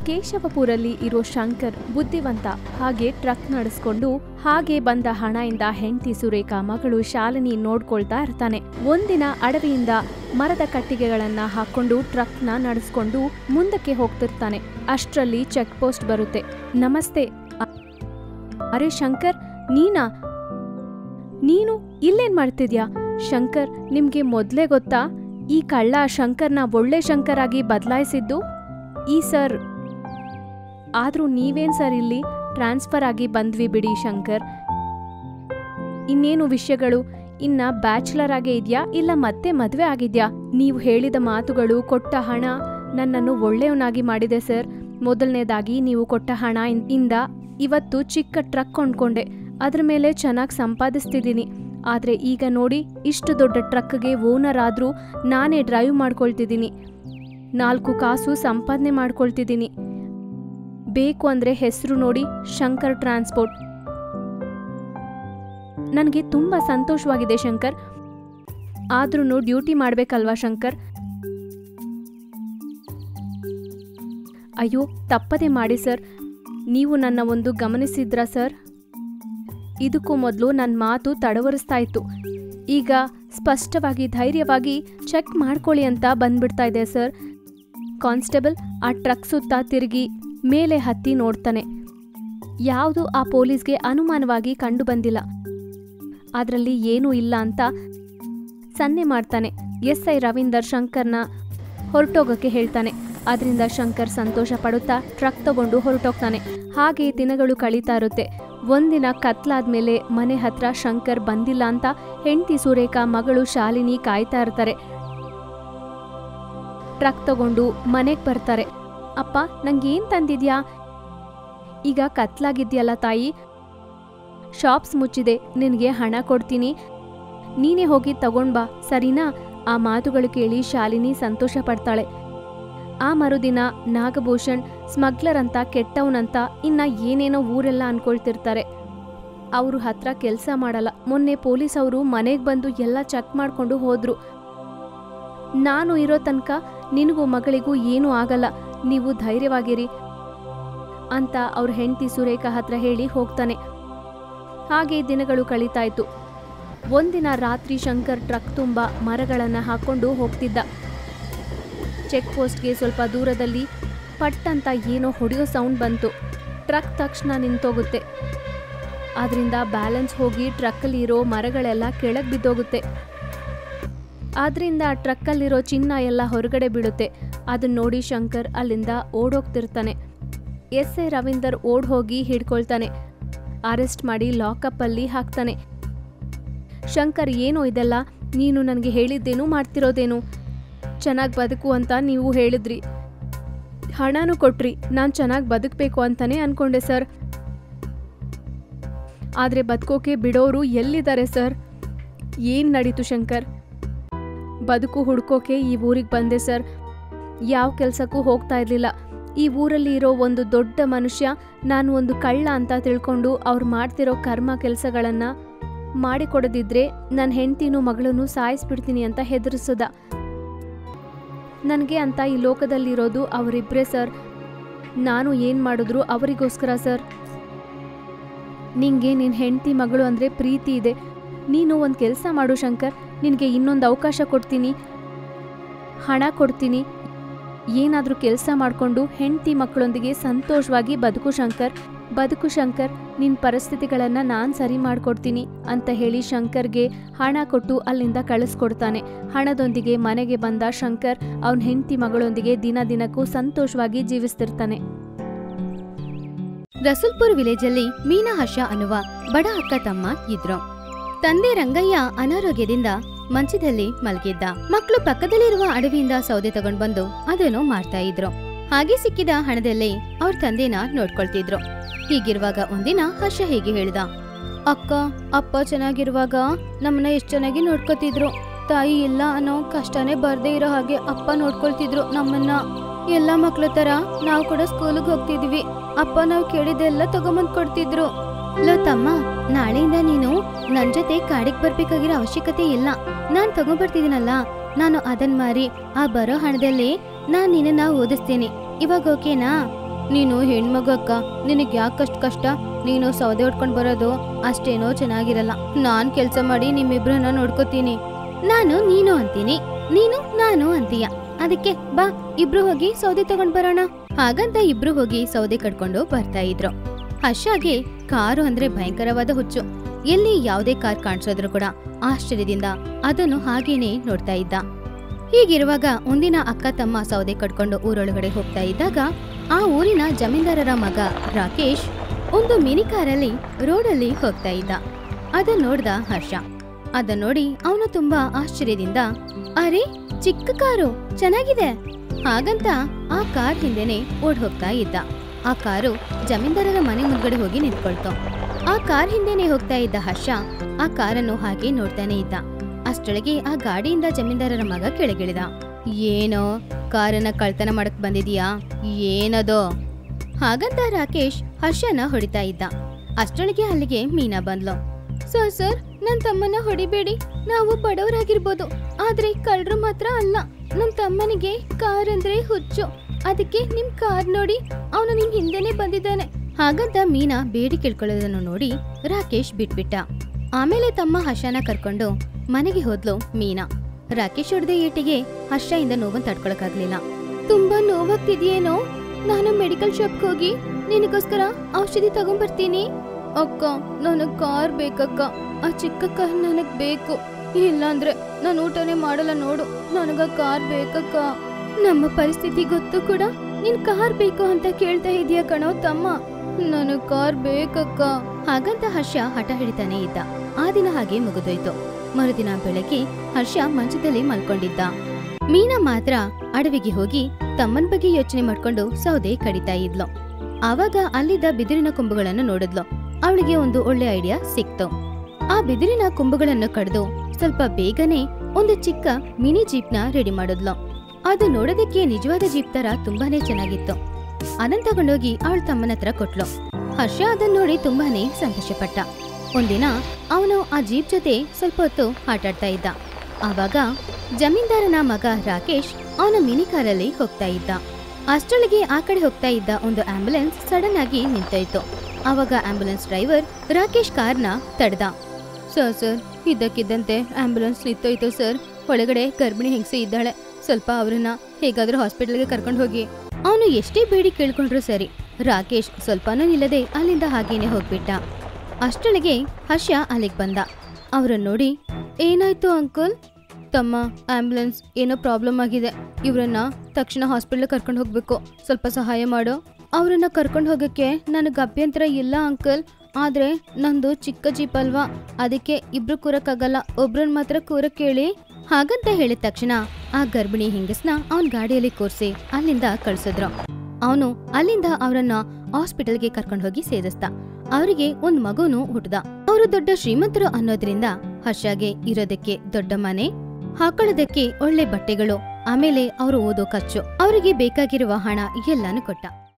ಕೇಶವಪುರಲ್ಲಿ ಇರೋ ಶಂಕರ್ ಬುದ್ಧಿವಂತ ಹಾಗೆ ಟ್ರಕ್ ನಡೆಸ್ಕೊಂಡು ಹಾಗೆ ಬಂದ ಹಣದಿಂದ ಹೆಂಡತಿ ಸುರೇಖಾ ಮಗಳು ಶಾಲಿನಿ ನೋಡ್ಕೊಳ್ತಾ ಇರ್ತಾನೆ ಒಂದಿನ ಅಡವಿಯಿಂದ ಮರದ ಕಟ್ಟಿಗೆಗಳನ್ನ ಹಾಕೊಂಡು ಟ್ರಕ್ನ ನಡೆಸ್ಕೊಂಡು ಮುಂದಕ್ಕೆ ಹೋಗ್ತಿರ್ತಾನೆ ಅಷ್ಟ್ರಲ್ಲಿ ಚೆಕ್ ಪೋಸ್ಟ್ ಬರುತ್ತೆ ನಮಸ್ತೆ ಅ- ಅರೆ ಶಂಕರ್ ನೀನಾ ನೀನು ಇಲ್ಲೇನ್ ಮಾಡ್ತಿದ್ಯಾ ಶಂಕರ್ ನಿಮ್ಗೆ ಮೊದ್ಲೇ ಗೊತ್ತಾ ಈ ಕಳ್ಳ ಶಂಕರ್ನ ಒಳ್ಳೆ ಶಂಕರ್ ಆಗಿ ಬದಲಾಯಿಸಿದ್ದು ಈ ಸರ್ ಆದ್ರೂ ನೀವೇನ್ ಸರ್ ಇಲ್ಲಿ ಟ್ರಾನ್ಸ್ಫರ್ ಆಗಿ ಬಂದ್ವಿ ಬಿಡಿ ಶಂಕರ್ ಇನ್ನೇನು ವಿಷಯಗಳು ಇನ್ನ ಬ್ಯಾಚುಲರ್ ಆಗೇ ಇದ್ಯಾ ಇಲ್ಲ ಮತ್ತೆ ಮದ್ವೆ ಆಗಿದ್ಯಾ ನೀವು ಹೇಳಿದ ಮಾತುಗಳು ಕೊಟ್ಟ ಹಣ ನನ್ನನ್ನು ಒಳ್ಳೆಯವನಾಗಿ ಮಾಡಿದೆ ಸರ್ ಮೊದಲನೇದಾಗಿ ನೀವು ಕೊಟ್ಟ ಹಣ ಇನ್- ಇಂದ ಇವತ್ತು ಚಿಕ್ಕ ಟ್ರಕ್ ಕೊಂಡ್ಕೊಂಡೆ ಅದ್ರ ಮೇಲೆ ಚೆನ್ನಾಗಿ ಸಂಪಾದಿಸ್ತಿದ್ದೀನಿ ಆದ್ರೆ ಈಗ ನೋಡಿ ಇಷ್ಟು ದೊಡ್ಡ ಟ್ರಕ್ಗೆ ಓನರ್ ಆದ್ರೂ ನಾನೇ ಡ್ರೈವ್ ಮಾಡ್ಕೊಳ್ತಿದ್ದೀನಿ ನಾಲ್ಕು ಕಾಸು ಸಂಪಾದನೆ ಮಾಡ್ಕೊಳ್ತಿದ್ದೀನಿ ಬೇಕು ಅಂದ್ರೆ ಹೆಸರು ನೋಡಿ ಶಂಕರ್ ಟ್ರಾನ್ಸ್ಪೋರ್ಟ್ ನನಗೆ ತುಂಬ ಸಂತೋಷವಾಗಿದೆ ಶಂಕರ್ ಆದ್ರೂ ಡ್ಯೂಟಿ ಮಾಡ್ಬೇಕಲ್ವಾ ಶಂಕರ್ ಅಯ್ಯೋ ತಪ್ಪದೆ ಮಾಡಿ ಸರ್ ನೀವು ನನ್ನ ಒಂದು ಗಮನಿಸಿದ್ರಾ ಸರ್ ಇದಕ್ಕೂ ಮೊದಲು ನನ್ನ ಮಾತು ತಡವರಿಸ್ತಾ ಇತ್ತು ಈಗ ಸ್ಪಷ್ಟವಾಗಿ ಧೈರ್ಯವಾಗಿ ಚೆಕ್ ಮಾಡ್ಕೊಳ್ಳಿ ಅಂತ ಬಂದ್ಬಿಡ್ತಾ ಇದೆ ಸರ್ ಕಾನ್ಸ್ಟೇಬಲ್ ಆ ಟ್ರಕ್ ಸುತ್ತ ತಿರುಗಿ ಮೇಲೆ ಹತ್ತಿ ನೋಡ್ತಾನೆ ಯಾವುದು ಆ ಪೊಲೀಸ್ಗೆ ಅನುಮಾನವಾಗಿ ಕಂಡು ಬಂದಿಲ್ಲ ಅದರಲ್ಲಿ ಏನೂ ಇಲ್ಲ ಅಂತ ಸನ್ನೆ ಮಾಡ್ತಾನೆ ಎಸ್ ಐ ರವೀಂದರ್ ಶಂಕರ್ನ ಹೊರಟೋಗಕ್ಕೆ ಹೇಳ್ತಾನೆ ಅದರಿಂದ ಶಂಕರ್ ಸಂತೋಷ ಪಡುತ್ತಾ ಟ್ರಕ್ ತಗೊಂಡು ಹೊರಟೋಗ್ತಾನೆ ಹಾಗೆ ದಿನಗಳು ಕಳೀತಾ ಇರುತ್ತೆ ಒಂದಿನ ಕತ್ಲಾದ್ಮೇಲೆ ಮನೆ ಹತ್ರ ಶಂಕರ್ ಬಂದಿಲ್ಲ ಅಂತ ಹೆಂಡತಿ ಸುರೇಖಾ ಮಗಳು ಶಾಲಿನಿ ಕಾಯ್ತಾ ಇರ್ತಾರೆ ಟ್ರಕ್ ತಗೊಂಡು ಮನೆಗೆ ಬರ್ತಾರೆ ಅಪ್ಪ ನಂಗೇನ್ ತಂದಿದ್ಯಾ ಈಗ ಕತ್ಲಾಗಿದ್ಯಲ್ಲ ತಾಯಿ ಶಾಪ್ಸ್ ಮುಚ್ಚಿದೆ ನಿನಗೆ ಹಣ ಕೊಡ್ತೀನಿ ನೀನೇ ಹೋಗಿ ತಗೊಂಡ್ ಬಾ ಸರಿನಾ ಆ ಮಾತುಗಳು ಕೇಳಿ ಶಾಲಿನಿ ಸಂತೋಷ ಪಡ್ತಾಳೆ ಆ ಮರುದಿನ ನಾಗಭೂಷಣ್ ಸ್ಮಗ್ಲರ್ ಅಂತ ಕೆಟ್ಟವನಂತ ಇನ್ನ ಏನೇನೋ ಊರೆಲ್ಲ ಅನ್ಕೊಳ್ತಿರ್ತಾರೆ ಅವರು ಹತ್ರ ಕೆಲಸ ಮಾಡಲ್ಲ ಮೊನ್ನೆ ಪೊಲೀಸ್ ಅವರು ಮನೆಗೆ ಬಂದು ಎಲ್ಲ ಚೆಕ್ ಮಾಡ್ಕೊಂಡು ಹೋದ್ರು ನಾನು ಇರೋ ತನಕ ನಿನಗೂ ಮಗಳಿಗೂ ಏನೂ ಆಗಲ್ಲ ನೀವು ಧೈರ್ಯವಾಗಿರಿ ಅಂತ ಅವ್ರ ಹೆಂಡತಿ ಸುರೇಖಾ ಹತ್ರ ಹೇಳಿ ಹೋಗ್ತಾನೆ ಹಾಗೆ ದಿನಗಳು ಕಳೀತಾಯ್ತು ಒಂದಿನ ರಾತ್ರಿ ಶಂಕರ್ ಟ್ರಕ್ ತುಂಬ ಮರಗಳನ್ನ ಹಾಕೊಂಡು ಹೋಗ್ತಿದ್ದ ಚೆಕ್ ಪೋಸ್ಟ್ಗೆ ಸ್ವಲ್ಪ ದೂರದಲ್ಲಿ ಪಟ್ ಅಂತ ಏನೋ ಹೊಡೆಯೋ ಸೌಂಡ್ ಬಂತು ಟ್ರಕ್ ತಕ್ಷಣ ನಿಂತೋಗುತ್ತೆ ಆದ್ರಿಂದ ಬ್ಯಾಲೆನ್ಸ್ ಹೋಗಿ ಟ್ರಕ್ಕಲ್ಲಿರೋ ಮರಗಳೆಲ್ಲ ಕೆಳಗೆ ಬಿದ್ದೋಗುತ್ತೆ ಆದ್ರಿಂದ ಆ ಟ್ರಕ್ಕಲ್ಲಿರೋ ಚಿನ್ನ ಎಲ್ಲ ಹೊರಗಡೆ ಬೀಳುತ್ತೆ ಅದನ್ನ ನೋಡಿ ಶಂಕರ್ ಅಲ್ಲಿಂದ ಓಡೋಗ್ತಿರ್ತಾನೆ ಎಸ್ ಎ ರವೀಂದರ್ ಓಡ್ ಹೋಗಿ ಹಿಡ್ಕೊಳ್ತಾನೆ ಅರೆಸ್ಟ್ ಮಾಡಿ ಲಾಕಪ್ಪಲ್ಲಿ ಹಾಕ್ತಾನೆ ಶಂಕರ್ ಏನೋ ಇದೆಲ್ಲ ನೀನು ನನಗೆ ಹೇಳಿದ್ದೇನು ಮಾಡ್ತಿರೋದೇನು ಚೆನ್ನಾಗಿ ಬದುಕು ಅಂತ ನೀವು ಹೇಳಿದ್ರಿ ಹಣನೂ ಕೊಟ್ರಿ ನಾನು ಚೆನ್ನಾಗಿ ಬದುಕಬೇಕು ಅಂತಾನೆ ಅನ್ಕೊಂಡೆ ಸರ್ ಆದರೆ ಬದುಕೋಕೆ ಬಿಡೋರು ಎಲ್ಲಿದ್ದಾರೆ ಸರ್ ಏನು ನಡೀತು ಶಂಕರ್ ಬದುಕು ಹುಡ್ಕೋಕೆ ಈ ಊರಿಗೆ ಬಂದೆ ಸರ್ ಯಾವ ಕೆಲಸಕ್ಕೂ ಹೋಗ್ತಾ ಇರಲಿಲ್ಲ ಈ ಊರಲ್ಲಿ ಇರೋ ಒಂದು ದೊಡ್ಡ ಮನುಷ್ಯ ನಾನು ಒಂದು ಕಳ್ಳ ಅಂತ ತಿಳ್ಕೊಂಡು ಅವ್ರು ಮಾಡ್ತಿರೋ ಕರ್ಮ ಕೆಲಸಗಳನ್ನ ಮಾಡಿಕೊಡದಿದ್ರೆ ನನ್ನ ಹೆಂಡ್ತಿನೂ ಮಗಳನ್ನೂ ಸಾಯಿಸ್ಬಿಡ್ತೀನಿ ಅಂತ ಹೆದರಿಸೋದ ನನಗೆ ಅಂತ ಈ ಲೋಕದಲ್ಲಿರೋದು ಅವರಿಬ್ಬರೇ ಸರ್ ನಾನು ಏನು ಮಾಡಿದ್ರು ಅವರಿಗೋಸ್ಕರ ಸರ್ ನಿಂಗೆ ನಿನ್ನ ಹೆಂಡತಿ ಮಗಳು ಅಂದರೆ ಪ್ರೀತಿ ಇದೆ ನೀನು ಒಂದು ಕೆಲಸ ಮಾಡು ಶಂಕರ್ ನಿನಗೆ ಇನ್ನೊಂದು ಅವಕಾಶ ಕೊಡ್ತೀನಿ ಹಣ ಕೊಡ್ತೀನಿ ಏನಾದರೂ ಕೆಲಸ ಮಾಡಿಕೊಂಡು ಹೆಂಡತಿ ಮಕ್ಕಳೊಂದಿಗೆ ಸಂತೋಷವಾಗಿ ಬದುಕು ಶಂಕರ್ ಬದುಕು ಶಂಕರ್ ನಿನ್ನ ಪರಿಸ್ಥಿತಿಗಳನ್ನು ನಾನು ಸರಿ ಮಾಡಿಕೊಡ್ತೀನಿ ಅಂತ ಹೇಳಿ ಶಂಕರ್ಗೆ ಹಣ ಕೊಟ್ಟು ಅಲ್ಲಿಂದ ಕಳಿಸ್ಕೊಡ್ತಾನೆ ಹಣದೊಂದಿಗೆ ಮನೆಗೆ ಬಂದ ಶಂಕರ್ ಅವನ ಹೆಂಡತಿ ಮಗಳೊಂದಿಗೆ ದಿನ ದಿನಕ್ಕೂ ಸಂತೋಷವಾಗಿ ಜೀವಿಸ್ತಿರ್ತಾನೆ ರಸೂಲ್ಪುರ್ ವಿಲೇಜಲ್ಲಿ ಮೀನಾ ಹರ್ಷ ಅನ್ನುವ ಬಡ ಅಕ್ಕ ತಮ್ಮ ಇದ್ರು ತಂದೆ ರಂಗಯ್ಯ ಅನಾರೋಗ್ಯದಿಂದ ಮಂಚದಲ್ಲಿ ಮಲಗಿದ್ದ ಮಕ್ಕಳು ಪಕ್ಕದಲ್ಲಿರುವ ಅಡವಿಯಿಂದ ಸೌದೆ ತಗೊಂಡ್ ಬಂದು ಅದೇನೋ ಮಾಡ್ತಾ ಇದ್ರು ಹಾಗೆ ಸಿಕ್ಕಿದ ಹಣದಲ್ಲೇ ಅವ್ರ ತಂದೆನ ನೋಡ್ಕೊಳ್ತಿದ್ರು ಹೀಗಿರುವಾಗ ಒಂದಿನ ಹರ್ಷ ಹೀಗೆ ಹೇಳ್ದ ಅಕ್ಕ ಅಪ್ಪ ಚೆನ್ನಾಗಿರುವಾಗ ನಮ್ಮನ್ನ ಎಷ್ಟ್ ಚೆನ್ನಾಗಿ ನೋಡ್ಕೊತಿದ್ರು ತಾಯಿ ಇಲ್ಲ ಅನ್ನೋ ಕಷ್ಟನೇ ಬರ್ದೇ ಇರೋ ಹಾಗೆ ಅಪ್ಪ ನೋಡ್ಕೊಳ್ತಿದ್ರು ನಮ್ಮನ್ನ ಎಲ್ಲಾ ಮಕ್ಳ ತರ ನಾವು ಕೂಡ ಸ್ಕೂಲಿಗೆ ಹೋಗ್ತಿದ್ವಿ ಅಪ್ಪ ನಾವು ಕೇಳಿದ್ದೆಲ್ಲ ತಗೊಂಬಂದ್ ಕೊಡ್ತಿದ್ರು ಲೋ ತಮ್ಮ ನಾಳೆಯಿಂದ ನೀನು ನನ್ ಜೊತೆ ಕಾಡಿಗೆ ಬರ್ಬೇಕಾಗಿರೋ ಅವಶ್ಯಕತೆ ಇಲ್ಲ ನಾನ್ ತಗೊಂಡ್ಬರ್ತಿದ್ದೀನಲ್ಲ ನಾನು ಅದನ್ ಮಾರಿ ಆ ಬರೋ ಹಣದಲ್ಲಿ ನಾನ್ ನಿನ್ನ ಓದಿಸ್ತೀನಿ ಇವಾಗ ಓಕೆನಾ ನೀನು ಹೆಣ್ಮಗು ಅಕ್ಕ ನಿನಗೆ ಯಾಕಷ್ಟು ಕಷ್ಟ ನೀನು ಸೌದೆ ಹೊಡ್ಕೊಂಡು ಬರೋದು ಅಷ್ಟೇನೋ ಚೆನ್ನಾಗಿರಲ್ಲ ನಾನ್ ಕೆಲಸ ಮಾಡಿ ನಿಮ್ಮಿಬ್ರನ್ನ ನೋಡ್ಕೋತೀನಿ ನಾನು ನೀನು ಅಂತೀನಿ ನೀನು ನಾನು ಅಂತೀಯ ಅದಕ್ಕೆ ಬಾ ಇಬ್ರು ಹೋಗಿ ಸೌದೆ ತಗೊಂಡ್ ಬರೋಣ ಹಾಗಂತ ಇಬ್ರು ಹೋಗಿ ಸೌದೆ ಕಟ್ಕೊಂಡು ಬರ್ತಾ ಇದ್ರು ಹರ್ಷಾಗೆ ಕಾರು ಅಂದ್ರೆ ಭಯಂಕರವಾದ ಹುಚ್ಚು ಎಲ್ಲಿ ಯಾವುದೇ ಕಾರ್ ಕಾಣಿಸೋದ್ರು ಕೂಡ ಆಶ್ಚರ್ಯದಿಂದ ಅದನ್ನು ಹಾಗೇನೆ ನೋಡ್ತಾ ಇದ್ದ ಹೀಗಿರುವಾಗ ಒಂದಿನ ಅಕ್ಕ ತಮ್ಮ ಸೌದೆ ಕಟ್ಕೊಂಡು ಊರೊಳಗಡೆ ಹೋಗ್ತಾ ಇದ್ದಾಗ ಆ ಊರಿನ ಜಮೀನ್ದಾರರ ಮಗ ರಾಕೇಶ್ ಒಂದು ಮಿನಿ ಕಾರಲ್ಲಿ ರೋಡಲ್ಲಿ ಹೋಗ್ತಾ ಇದ್ದ ಅದನ್ನ ನೋಡ್ದ ಹರ್ಷ ಅದನ್ನ ನೋಡಿ ಅವನು ತುಂಬಾ ಆಶ್ಚರ್ಯದಿಂದ ಅರೆ ಚಿಕ್ಕ ಕಾರು ಚೆನ್ನಾಗಿದೆ ಹಾಗಂತ ಆ ಕಾರ್ ಹಿಂದೆನೆ ಓಡ್ ಹೋಗ್ತಾ ಇದ್ದ ಆ ಕಾರು ಜಮೀನ್ದಾರರ ಮನೆ ಮುಂದ್ಗಡೆ ಹೋಗಿ ನಿಂತ್ಕೊಳ್ತು ಆ ಕಾರ್ ಹಿಂದೆನೆ ಹೋಗ್ತಾ ಇದ್ದ ಹರ್ಷ ಆ ಕಾರನ್ನು ಹಾಗೆ ನೋಡ್ತಾನೆ ಇದ್ದ ಅಷ್ಟೊಳಗೆ ಆ ಗಾಡಿಯಿಂದ ಜಮೀನ್ದಾರರ ಮಗ ಕೆಳಗಿಳಿದ ಏನೋ ಕಾರನ್ನ ಕಳ್ತನ ಮಾಡಕ್ ಬಂದಿದೀಯಾ ಏನದೋ ಹಾಗಂತ ರಾಕೇಶ್ ಹರ್ಷನ ಹೊಡಿತಾ ಇದ್ದ ಅಷ್ಟೊಳಗೆ ಅಲ್ಲಿಗೆ ಮೀನಾ ಬಂದ್ಲು ಸರ್ ಸರ್ ನನ್ ತಮ್ಮನ ಹೊಡಿಬೇಡಿ ನಾವು ಬಡವರಾಗಿರ್ಬೋದು ಆದ್ರೆ ಕಳ್ರು ಮಾತ್ರ ಅಲ್ಲ ನನ್ ತಮ್ಮನಿಗೆ ಕಾರ್ ಅಂದ್ರೆ ಹುಚ್ಚು ಅದಕ್ಕೆ ನಿಮ್ ಕಾರ್ ನೋಡಿ ಅವನು ನಿಮ್ ಹಿಂದೆನೆ ಬಂದಿದ್ದಾನೆ ಹಾಗಂತ ಮೀನಾ ಬೇಡಿ ಕೇಳ್ಕೊಳ್ಳೋದನ್ನು ನೋಡಿ ರಾಕೇಶ್ ಬಿಟ್ಬಿಟ್ಟ ಆಮೇಲೆ ತಮ್ಮ ಹರ್ಷನ ಕರ್ಕೊಂಡು ಮನೆಗೆ ಹೋದ್ಲು ಮೀನಾ ರಾಕೇಶ್ ಹೊಡೆದ ಏಟಿಗೆ ಹರ್ಷದಿಂದ ನೋವನ್ ತಡ್ಕೊಳಕ್ಕಾಗ್ಲಿಲ್ಲ ತುಂಬಾ ನೋವಾಗ್ತಿದ್ಯೇನೋ ನಾನು ಮೆಡಿಕಲ್ ಶಾಪ್ಗೆ ಹೋಗಿ ನಿನಗೋಸ್ಕರ ಔಷಧಿ ತಗೊಂಬರ್ತೀನಿ ಅಕ್ಕ ನನಗ್ ಕಾರ್ ಬೇಕಕ್ಕ ಆ ಚಿಕ್ಕ ಕಾರ್ ನನಗ್ ಬೇಕು ಇಲ್ಲಾಂದ್ರೆ ನಾನು ಊಟನೇ ಮಾಡಲ್ಲ ನೋಡು ನನಗ ಕಾರ್ ಬೇಕಕ್ಕ ನಮ್ಮ ಪರಿಸ್ಥಿತಿ ಗೊತ್ತು ಕೂಡ ನಿನ್ ಕಾರ್ ಬೇಕು ಅಂತ ಕೇಳ್ತಾ ಇದೀಯ ಕಣೋ ತಮ್ಮ ನನಗ್ ಕಾರ್ ಬೇಕಕ್ಕ ಹಾಗಂತ ಹರ್ಷ ಹಠ ಹಿಡಿತಾನೆ ಇದ್ದ ಆ ದಿನ ಹಾಗೆ ಮುಗಿದೋಯ್ತು ಮರುದಿನ ಬೆಳಗ್ಗೆ ಹರ್ಷ ಮಂಚದಲ್ಲಿ ಮಲ್ಕೊಂಡಿದ್ದ ಮೀನಾ ಮಾತ್ರ ಅಡವಿಗೆ ಹೋಗಿ ತಮ್ಮನ್ ಬಗ್ಗೆ ಯೋಚನೆ ಮಾಡ್ಕೊಂಡು ಸೌದೆ ಕಡಿತಾ ಇದ್ಲು ಆವಾಗ ಅಲ್ಲಿದ್ದ ಬಿದಿರಿನ ಕೊಂಬುಗಳನ್ನು ನೋಡಿದ್ಲು ಅವಳಿಗೆ ಒಂದು ಒಳ್ಳೆ ಐಡಿಯಾ ಸಿಕ್ತು ಆ ಬಿದಿರಿನ ಕೊಂಬುಗಳನ್ನು ಕಡ್ದು ಸ್ವಲ್ಪ ಬೇಗನೆ ಒಂದು ಚಿಕ್ಕ ಮಿನಿ ಜೀಪ್ನ ರೆಡಿ ಮಾಡಿದ್ಲು ಅದು ನೋಡೋದಕ್ಕೆ ನಿಜವಾದ ಜೀಪ್ ತರ ತುಂಬಾನೇ ಚೆನ್ನಾಗಿತ್ತು ಅದನ್ ತಗೊಂಡೋಗಿ ಅವಳ ತಮ್ಮನ ಹತ್ರ ಕೊಟ್ಲು ಹರ್ಷ ಅದನ್ನ ನೋಡಿ ತುಂಬಾನೇ ಸಂತೋಷಪಟ್ಟ ಒಂದಿನ ಅವನು ಆ ಜೀಪ್ ಜೊತೆ ಸ್ವಲ್ಪ ಹೊತ್ತು ಆಟಾಡ್ತಾ ಇದ್ದ ಆವಾಗ ಜಮೀನ್ದಾರನ ಮಗ ರಾಕೇಶ್ ಅವನ ಮಿನಿ ಕಾರಲ್ಲಿ ಹೋಗ್ತಾ ಇದ್ದ ಅಷ್ಟೊಳಗೆ ಆ ಕಡೆ ಹೋಗ್ತಾ ಇದ್ದ ಒಂದು ಆಂಬ್ಯುಲೆನ್ಸ್ ಸಡನ್ ಆಗಿ ನಿಂತೋಯ್ತು ಆವಾಗ ಆಂಬ್ಯುಲೆನ್ಸ್ ಡ್ರೈವರ್ ರಾಕೇಶ್ ಕಾರ್ನ ತಡ್ದ ಸರ್ ಸರ್ ಇದ್ದಕ್ಕಿದ್ದಂತೆ ಆಂಬ್ಯುಲೆನ್ಸ್ ನಿಂತೋಯ್ತು ಸರ್ ಒಳಗಡೆ ಗರ್ಭಿಣಿ ಹೆಂಗಸಿ ಇದ್ದಾಳೆ ಸ್ವಲ್ಪ ಅವ್ರನ್ನ ಹೇಗಾದ್ರೂ ಹಾಸ್ಪಿಟಲ್ಗೆ ಕರ್ಕೊಂಡು ಹೋಗಿ ಅವನು ಎಷ್ಟೇ ಬೇಡಿ ಕೇಳ್ಕೊಂಡ್ರು ಸರಿ ರಾಕೇಶ್ ಸ್ವಲ್ಪನೂ ನಿಲ್ಲದೆ ಅಲ್ಲಿಂದ ಹಾಗೇನೆ ಹೋಗ್ಬಿಟ್ಟ ಅಷ್ಟೊಳಗೆ ಹರ್ಷ ಅಲ್ಲಿಗೆ ಬಂದ ಅವ್ರನ್ನ ನೋಡಿ ಏನಾಯ್ತು ಅಂಕಲ್ ತಮ್ಮ ಆಂಬ್ಯುಲೆನ್ಸ್ ಏನೋ ಪ್ರಾಬ್ಲಮ್ ಆಗಿದೆ ಇವ್ರನ್ನ ತಕ್ಷಣ ಹಾಸ್ಪಿಟಲ್ ಕರ್ಕೊಂಡು ಹೋಗ್ಬೇಕು ಸ್ವಲ್ಪ ಸಹಾಯ ಮಾಡು ಅವ್ರನ್ನ ಕರ್ಕೊಂಡು ಹೋಗಕ್ಕೆ ನನಗೆ ಅಭ್ಯಂತರ ಇಲ್ಲ ಅಂಕಲ್ ಆದ್ರೆ ನಂದು ಚಿಕ್ಕ ಜೀಪ್ ಅಲ್ವಾ ಅದಕ್ಕೆ ಇಬ್ರು ಕೂರಕ್ಕಾಗಲ್ಲ ಒಬ್ರನ್ನ ಮಾತ್ರ ಕೂರಕ್ ಕೇಳಿ ಹಾಗಂತ ಹೇಳಿದ ತಕ್ಷಣ ಆ ಗರ್ಭಿಣಿ ಹೆಂಗಸ್ನ ಅವನ್ ಗಾಡಿಯಲ್ಲಿ ಕೂರ್ಸಿ ಅಲ್ಲಿಂದ ಕಳ್ಸಿದ್ರು ಅವನು ಅಲ್ಲಿಂದ ಅವರನ್ನ ಹಾಸ್ಪಿಟಲ್ಗೆ ಕರ್ಕೊಂಡು ಹೋಗಿ ಸೇರಿಸ್ದ ಅವರಿಗೆ ಒಂದ್ ಮಗುನು ಹುಟ್ಟದ ಅವರು ದೊಡ್ಡ ಶ್ರೀಮಂತರು ಅನ್ನೋದ್ರಿಂದ ಹರ್ಷಗೆ ಇರೋದಕ್ಕೆ ದೊಡ್ಡ ಮನೆ ಹಾಕೊಳ್ಳೋದಕ್ಕೆ ಒಳ್ಳೆ ಬಟ್ಟೆಗಳು ಆಮೇಲೆ ಅವರು ಓದೋ ಖರ್ಚು ಅವರಿಗೆ ಬೇಕಾಗಿರುವ ಹಣ ಎಲ್ಲಾನು ಕೊಟ್ಟ